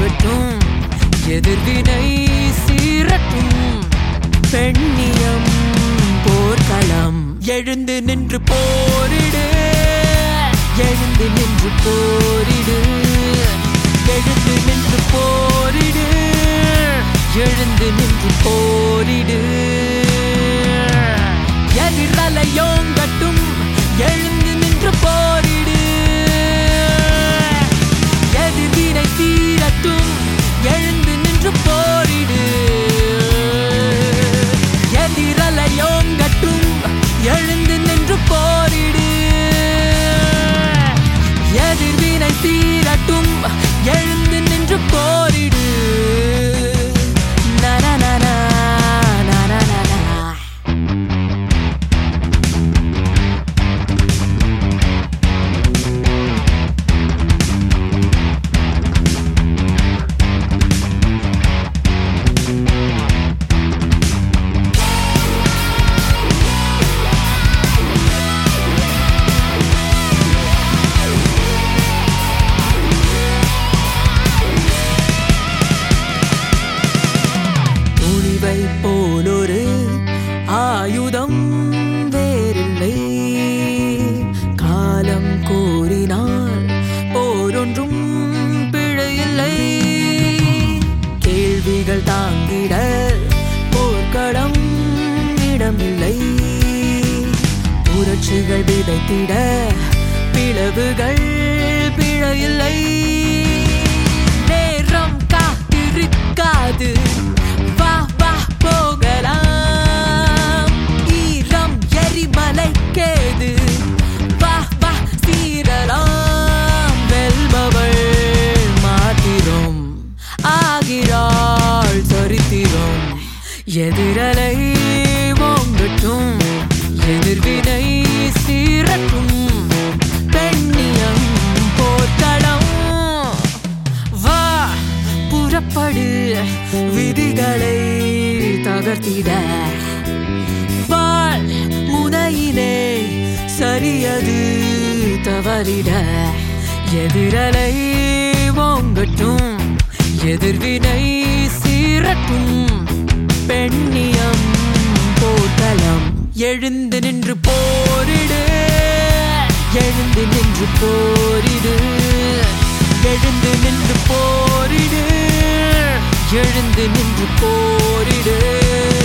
ஓங்கட்டும் எதிர்வினை சீரட்டும் பெண்ணியம் போர்க்களம் எழுந்து நின்று போரிடு எழுந்து நின்று போரிடு எழுந்து நின்று போரிடு எழுந்து நின்று போரிடு எதிரலையோங்கட்டும் எழுந்து நின்று போரிடு எதிர்வினை தீரட்டும் எழுந்து நின்று போரிடு எதிரலையோங்கட்டும் எழுந்து நின்று போரிடு எதிர்வினை தீரட்டும் எழுந்து நின்று போரிடு நனநனா, நனநனா. துணிவை போலொரு ஆயுதம் வேறில்லை காலம் கூறினால் போரொன்றும் பிழையில்லை கேள்விகள் தாங்கிட போர்க்களம் இடமில்லை புரட்சிகள் விதைத்திட பிளவுகள் பிழையில்லை நேரம் காத்திருக்காது வா வா போகலாம் ஈரம் எரிமலைக்கேது வா வா சீரலாம் வெல்பவள் மாத்திரம் ஆகிறாள் சரித்திரம் எதிரலை ஓங்கட்டும் எதிர்வினை சீரட்டும் பெண்ணியம் போர்க்களம் வா புறப்படு விதிகளை தகர்த்திட வாழ் முனையிலே சரியது தவறிட எதிரலை ஓங்கட்டும் எதிர்வினை சீரட்டும் பெண்ணியம் போர்க்களம் எழுந்து நின்று போரிடு எழுந்து நின்று போரிடு எழுந்து நின்று போரிடு எழுந்து நின்று போரிடு